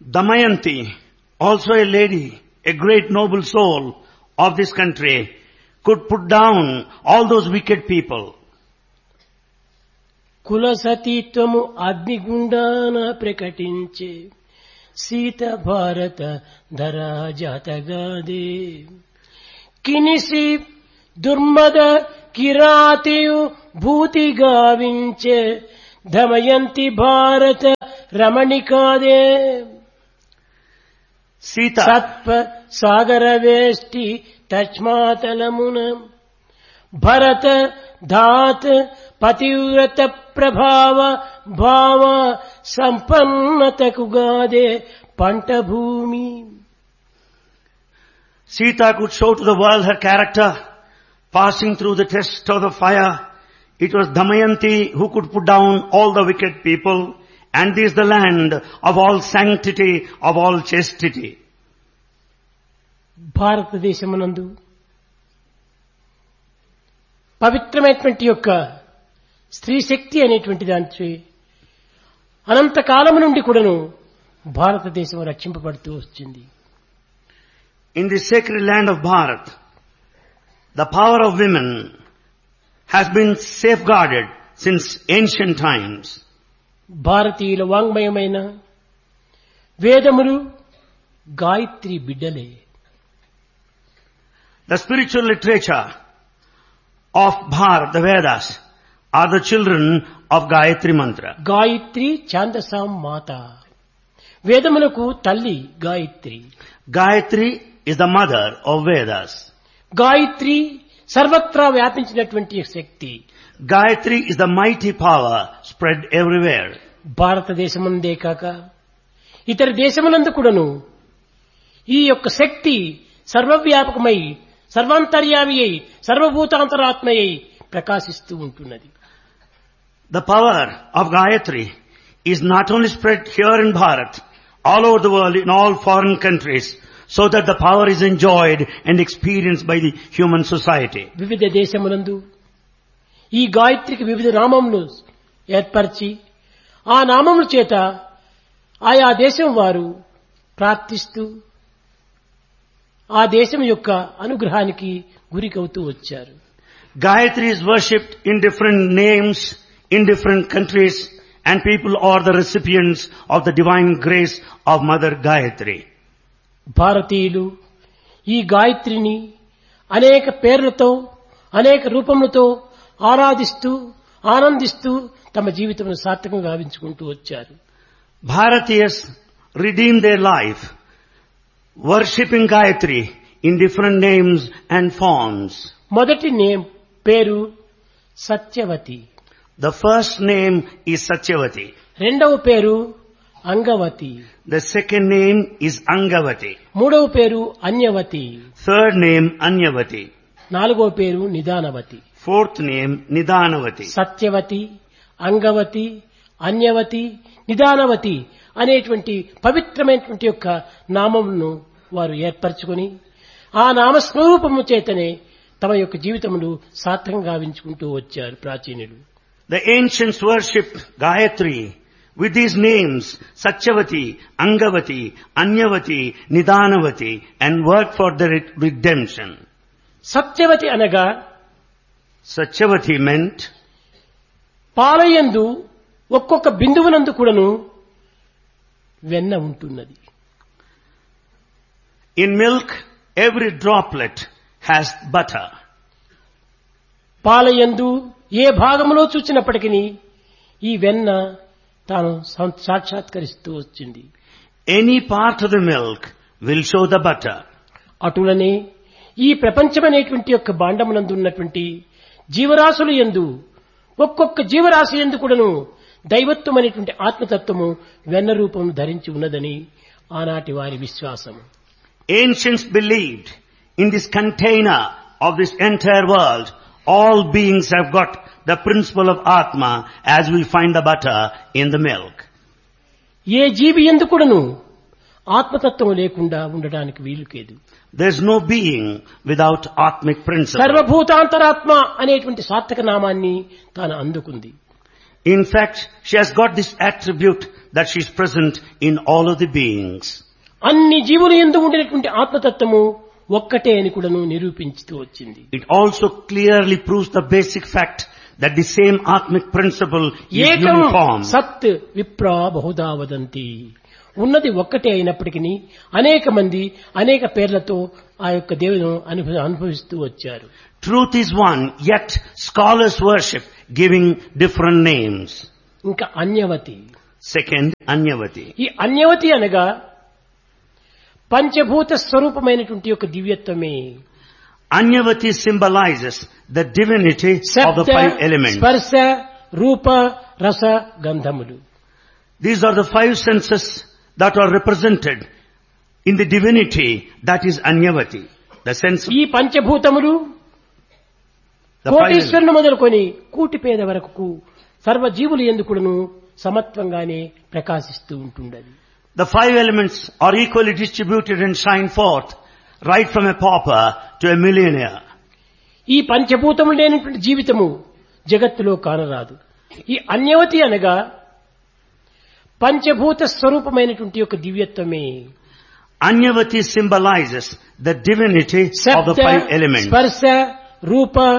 Damayanti, also a lady, a great noble soul of this country, could put down all those wicked people. కుల సతీత్వము అగ్నిగుండాన ప్రకటించే సీత భారత ధరా జాతగాదే కినిసి దుర్మద కిరాతియు భూతి గావించే దమయంతి భారత రమణికాదే Sita, సత్వ సాగర వేష్టి తస్మాతలమున భరత ధాత్ పతివ్రత ప్రభావ భావ సంపన్నతకు గాదే పంట భూమి Sita could show to the world her character, passing through the test of the fire. It was Damayanti who could put down all the wicked people, and this is the land of all sanctity, of all chastity. భారతదేశమునందు పవిత్రమైనటువంటి యొక్క స్త్రీ శక్తి అనేటువంటి దాని అనంత కాలము నుండి కూడాను భారతదేశం రక్షింపబడుతూ వచ్చింది In the sacred land of Bharat, the power of women has been safeguarded since ancient times. భారతీయుల వాంగ్మయమైన వేదములు గాయత్రి బిడ్డలే The spiritual literature of Bharat, the Vedas, are the children of Gayatri Mantra. Gayatri ఛాందసాం మాత వేదములకు తల్లి Gayatri Gayatri is the mother of Vedas. Gayatri సర్వత్రా వ్యాపించినటువంటి శక్తి Gayatri is the mighty power spread everywhere. భారతదేశమందే కాక ఇతర దేశములందు కూడాను ఈ యొక్క శక్తి సర్వవ్యాపకమై సర్వాంతర్యామి అయి సర్వభూతాంతరాత్మయ్యి ప్రకాశిస్తూ ఉంటున్నది The power of Gayatri is not only spread here in Bharat, all over the world, in all foreign countries, so that the power is enjoyed and experienced by the human society. వివిధ దేశములందు ఈ గాయత్రికి వివిధ నామములు ఏర్పరిచి ఆ నామముల చేత ఆయా దేశం వారు ప్రార్థిస్తూ ఆ దేశం యొక్క అనుగ్రహానికి గురికవుతూ వచ్చారు Gayatri is worshipped in different names, in different countries, and people are the recipients of the divine grace of Mother Gayatri. భారతీయులు ఈ గాయత్రిని అనేక పేర్లతో అనేక రూపములతో ఆరాధిస్తూ ఆనందిస్తూ తమ జీవితం సార్థకంగా గావించుకుంటూ వచ్చారు Bharatiyas redeem their life, worshipping Gayatri in different names and forms. మొదటి నేమ్ పేరు Satyavathi The first name is Satyavati. రెండవ పేరు Angavati The second name is Angavati. మూడవ పేరు అన్యవతి Third name Anyavati. నాలుగవ పేరు నిదానవతి Fourth name Nidanavati. Satyavathi Angavati అన్యవతి నిదానవతి అనేటువంటి పవిత్రమైనటువంటి యొక్క నామమును వారు ఏర్పరచుకొని ఆ నామస్వరూపము చేతనే తమ యొక్క జీవితములు సార్థకంగా గావించుకుంటూ వచ్చారు ప్రాచీనులు The ancients worshipped Gayatri with these names Satyavati, Angavati, Anyavati, Nidanavati and worked for their redemption. Satyavathi అనగా Satyavati meant పాలయందు ఒక్కొక్క బిందువునందు కూడాను వెన్న ఉంటున్నది in milk every droplet has butter. పాలయందు ఏ భాగములో చూచినప్పటికీ ఈ వెన్న తాను సం- సాక్షాత్కరిస్తూ వచ్చింది Any part of the milk will show the butter. అటులనే ఈ ప్రపంచమనేటువంటి యొక్క భాండమునందు ఉన్నటువంటి జీవరాశులు ఎందు ఒక్కొక్క జీవరాశి ఎందు కూడాను దైవత్వం అనేటువంటి ఆత్మతత్వము వెన్న రూపం ధరించి ఉన్నదని ఆనాటి వారి విశ్వాసము Ancients believed in this container of this entire world, all beings have got the principle of Atma as we find the butter in the milk. ఏ జీవి ఎందు కూడాను ఆత్మతత్వం లేకుండా ఉండడానికి వీలు లేదు There's no being without Atmic principle. సర్వభూతాంతరాత్మ అనేటువంటి సార్థక నామాన్ని తాను అందుకుంది In fact, she has got this attribute, that she is present in all of the beings. అన్ని జీవులు ఎందు ఉండినటువంటి ఆత్మతత్వము ఒక్కటే అని కూడాను నిరూపించుతూ వచ్చింది It also clearly proves the basic fact that the same Atmic principle is ఏకం uniform. సత్ విప్రా బహుదా వదంతి ఉన్నది ఒక్కటే అయినప్పటికీ అనేక మంది అనేక పేర్లతో ఆ యొక్క దేవుని అనుభ- అనుభవిస్తూ వచ్చారు Truth is one, yet scholars worship giving different names. ఇంకా అన్యవతి Second, Anyavati. ఈ అన్యవతి అనగా పంచభూత స్వరూపమైనటువంటి యొక్క దివ్యత్వమే Anyavati symbolizes the divinity of the శబ్ద five elements. స్పర్శ రూప రస గంధములు These are the five senses that are represented in the divinity that is Anyavati. The sense of ఈ పంచభూతములు the five elements. కోటీశ్వరుని మొదలుకొని కూటి పేద వరకు సర్వజీవులు ఎందుకును సమత్వంగానే ప్రకాశిస్తూ ఉంటుండది The five elements are equally distributed and shine forth right from a pauper to a millionaire. ఈ పంచభూతములు లేనటువంటి జీవితము జగత్తులో కానరాదు ఈ అన్యవతి అనగా పంచభూత స్వరూపమైనటువంటి యొక్క దివ్యత్వమే Anyavati symbolizes the divinity of the శబ్ద five elements. స్పర్శ రూప